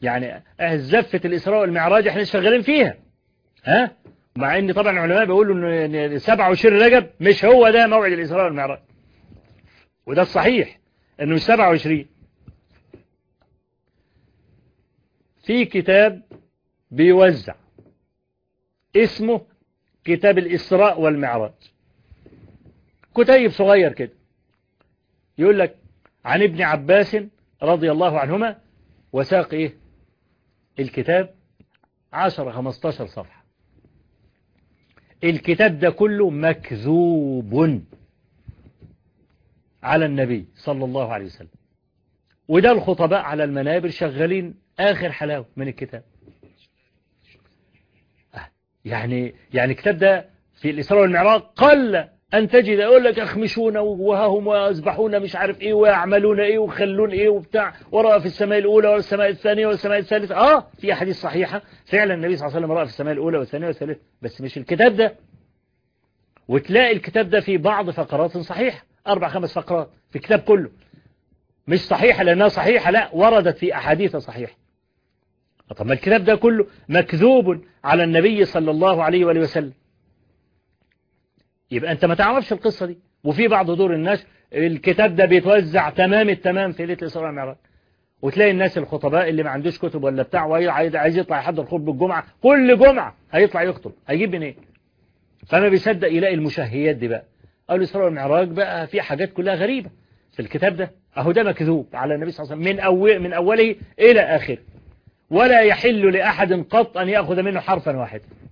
يعني زفة الإسراء والمعراج احنا شغالين فيها ها مع ان طبعا العلماء بيقولوا ان 27 رجب مش هو ده موعد الإسراء والمعراج وده الصحيح انه مش 27 في كتاب بيوزع اسمه كتاب الإسراء والمعراج كتيب صغير كده يقول لك عن ابن عباس رضي الله عنهما وساق ايه الكتاب 10 15 صفحة الكتاب ده كله مكذوب على النبي صلى الله عليه وسلم وده الخطباء على المنابر شغالين آخر حلاوة من الكتاب يعني يعني الكتاب ده في الإسراء والمعراج قل أن تجد يقول لك يخمشون وهم ويذبحون مش عارف إيه ويعملون إيه ويخلون إيه وبتاع ورأى في السماء الأولى والسماء الثانية والسماء الثالثة آه في أحاديث صحيحة فعلا النبي صلى الله عليه وسلم رأى في السماء الأولى والثانية والثالثة بس مش الكتاب ده وتلاقي الكتاب ده في بعض فقرات صحيحة أربع خمس فقرات في الكتاب كله مش صحيحة لأنها صحيحة لا وردت في أحاديث صحيحة طب ما الكتاب ده كله مكذوب على النبي صلى الله عليه وآله وسلم يبقى أنت ما تعرفش القصة دي وفي بعض دور الناس الكتاب ده بيتوزع تمام التمام في ليلة الإسراء والمعراج وتلاقي الناس الخطباء اللي ما عندوش كتب ولا بتاع وعايز يطلع يحضر خطبة الجمعة كل جمعة هيطلع يخطب هيجيب منين فما بيصدق يلاقي المشهيات دي بقى أو الإسراء والمعراج بقى في حاجات كلها غريبة في الكتاب ده أهو ده مكذوب على النبي صلى الله عليه وسلم من, أول من أوله إلى آخره ولا يحل لأحد قط أن يأخذ منه حرفا واحدا